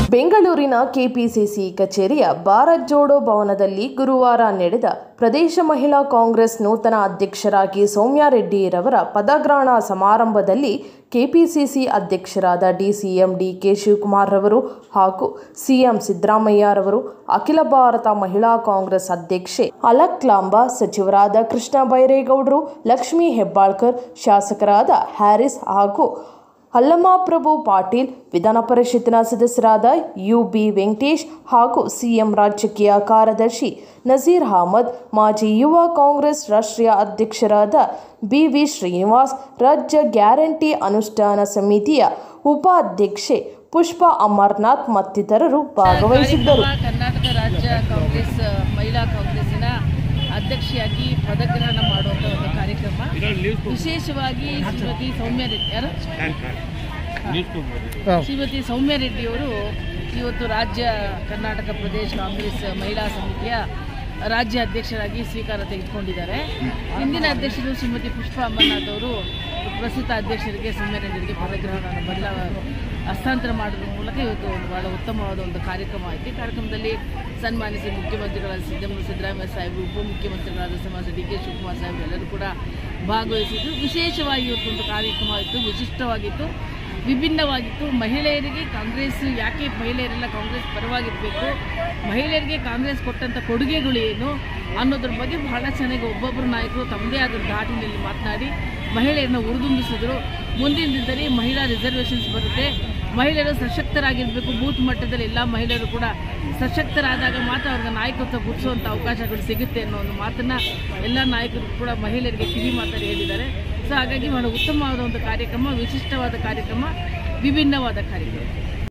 ಬೆಂಗಳೂರಿನ ಕೆಪಿಸಿಸಿ ಕಚೇರಿಯ ಭಾರತ್ ಜೋಡೋ ಭವನದಲ್ಲಿ ಗುರುವಾರ ನಡೆದ ಪ್ರದೇಶ ಮಹಿಳಾ ಕಾಂಗ್ರೆಸ್ ನೂತನ ಅಧ್ಯಕ್ಷರಾಗಿ ಸೌಮ್ಯ ರೆಡ್ಡಿರವರ ಪದಗ್ರಹಣ ಸಮಾರಂಭದಲ್ಲಿ ಕೆಪಿಸಿಸಿ ಅಧ್ಯಕ್ಷರಾದ ಡಿಸಿಎಂ ಡಿಕೆ ಶಿವಕುಮಾರ್ ರವರು ಹಾಗೂ ಸಿಎಂ ಸಿದ್ದರಾಮಯ್ಯರವರು ಅಖಿಲ ಭಾರತ ಮಹಿಳಾ ಕಾಂಗ್ರೆಸ್ ಅಧ್ಯಕ್ಷೆ ಅಲಕ್ಲಾಂಬಾ ಸಚಿವರಾದ ಕೃಷ್ಣ ಬೈರೇಗೌಡರು ಲಕ್ಷ್ಮೀ ಹೆಬ್ಬಾಳ್ಕರ್ ಶಾಸಕರಾದ ಹ್ಯಾರಿಸ್ ಹಾಗೂ ಅಲ್ಲಮಾಪ್ರಭು ಪಾಟೀಲ್ ವಿಧಾನ ಪರಿಷತ್ತಿನ ಸದಸ್ಯರಾದ ಯು ಬಿ ವೆಂಕಟೇಶ್ ಹಾಗೂ ಸಿಎಂ ರಾಜಕೀಯ ಕಾರ್ಯದರ್ಶಿ ನಜೀರ್ ಅಹಮದ್ ಮಾಜಿ ಯುವ ಕಾಂಗ್ರೆಸ್ ರಾಷ್ಟ್ರೀಯ ಅಧ್ಯಕ್ಷರಾದ ಬಿ ವಿ ಶ್ರೀನಿವಾಸ್ ರಾಜ್ಯ ಗ್ಯಾರಂಟಿ ಅನುಷ್ಠಾನ ಸಮಿತಿಯ ಉಪಾಧ್ಯಕ್ಷೆ ಪುಷ್ಪ ಅಮರ್ನಾಥ್ ಮತ್ತಿತರರು ಭಾಗವಹಿಸಿದ್ದರು ಕಾರ್ಯಕ್ರಮ ಕರ್ನಾಟಕ ರಾಜ್ಯ ಕಾಂಗ್ರೆಸ್ ಮಹಿಳಾ ಕಾಂಗ್ರೆಸ್ಸಿನ ಅಧ್ಯಕ್ಷೆಯಾಗಿ ಪದಗ್ರಹಣ ಮಾಡುವಂಥ ಒಂದು ಕಾರ್ಯಕ್ರಮ ವಿಶೇಷವಾಗಿ ಶ್ರೀಮತಿ ಸೌಮ್ಯ ರೆಡ್ಡಿ ಯಾರು ಶ್ರೀಮತಿ ಸೌಮ್ಯ ರೆಡ್ಡಿಯವರು ಇವತ್ತು ರಾಜ್ಯ ಕರ್ನಾಟಕ ಪ್ರದೇಶ ಕಾಂಗ್ರೆಸ್ ಮಹಿಳಾ ಸಮಿತಿಯ ರಾಜ್ಯ ಅಧ್ಯಕ್ಷರಾಗಿ ಸ್ವೀಕಾರ ತೆಗೆದುಕೊಂಡಿದ್ದಾರೆ ಹಿಂದಿನ ಅಧ್ಯಕ್ಷರು ಶ್ರೀಮತಿ ಪುಷ್ಪ ಅಮರ್ನಾಥ್ ಅವರು ಪ್ರಸ್ತುತ ಅಧ್ಯಕ್ಷರಿಗೆ ಸೌಮ್ಯ ರೆಡ್ಡಿಗೆ ಪದಗ್ರಹಣವನ್ನು ಬದಲ ಹಸ್ತಾಂತರ ಮಾಡೋದ್ರ ಮೂಲಕ ಇವತ್ತು ಒಂದು ಬಹಳ ಉತ್ತಮವಾದ ಒಂದು ಕಾರ್ಯಕ್ರಮ ಆಯಿತು ಈ ಕಾರ್ಯಕ್ರಮದಲ್ಲಿ ಸನ್ಮಾನಿಸಿ ಮುಖ್ಯಮಂತ್ರಿಗಳಾದ ಸಿದ್ದರಾಮ ಸಿದ್ದರಾಮಯ್ಯ ಸಾಹೇಬರು ಉಪಮುಖ್ಯಮಂತ್ರಿಗಳಾದ ಸಮಾಜ ಡಿ ಕೆ ಶಿವಕುಮಾರ್ ಸಾಹೇಬರು ಎಲ್ಲರೂ ಕೂಡ ಭಾಗವಹಿಸಿದ್ದು ವಿಶೇಷವಾಗಿ ಇವತ್ತೊಂದು ಕಾರ್ಯಕ್ರಮ ಇತ್ತು ವಿಶಿಷ್ಟವಾಗಿತ್ತು ವಿಭಿನ್ನವಾಗಿತ್ತು ಮಹಿಳೆಯರಿಗೆ ಕಾಂಗ್ರೆಸ್ ಯಾಕೆ ಮಹಿಳೆಯರೆಲ್ಲ ಕಾಂಗ್ರೆಸ್ ಪರವಾಗಿರಬೇಕು ಮಹಿಳೆಯರಿಗೆ ಕಾಂಗ್ರೆಸ್ ಕೊಟ್ಟಂಥ ಕೊಡುಗೆಗಳು ಏನು ಅನ್ನೋದ್ರ ಬಗ್ಗೆ ಬಹಳ ಚೆನ್ನಾಗಿ ಒಬ್ಬೊಬ್ಬರು ನಾಯಕರು ತಮ್ಮದೇ ಆದ ಧಾಟಿನಲ್ಲಿ ಮಾತನಾಡಿ ಮಹಿಳೆಯರನ್ನ ಹುರಿದುಂಬಿಸಿದ್ರು ಮುಂದಿನ ದಿನದಲ್ಲಿ ಮಹಿಳಾ ರಿಸರ್ವೇಷನ್ಸ್ ಬರುತ್ತೆ ಮಹಿಳೆಯರು ಸಶಕ್ತರಾಗಿರಬೇಕು ಬೂತ್ ಮಟ್ಟದಲ್ಲಿ ಎಲ್ಲ ಮಹಿಳೆಯರು ಕೂಡ ಸಶಕ್ತರಾದಾಗ ಮಾತ್ರ ಅವ್ರಿಗೆ ನಾಯಕತ್ವ ಗುರುಸುವಂಥ ಅವಕಾಶಗಳು ಸಿಗುತ್ತೆ ಅನ್ನೋ ಒಂದು ಮಾತನ್ನ ಎಲ್ಲ ನಾಯಕರು ಕೂಡ ಮಹಿಳೆಯರಿಗೆ ಕಿವಿ ಮಾತಾಡಿ ಹೇಳಿದ್ದಾರೆ ಸೊ ಹಾಗಾಗಿ ಬಹಳ ಉತ್ತಮವಾದ ಒಂದು ಕಾರ್ಯಕ್ರಮ ವಿಶಿಷ್ಟವಾದ ಕಾರ್ಯಕ್ರಮ ವಿಭಿನ್ನವಾದ ಕಾರ್ಯಕ್ರಮ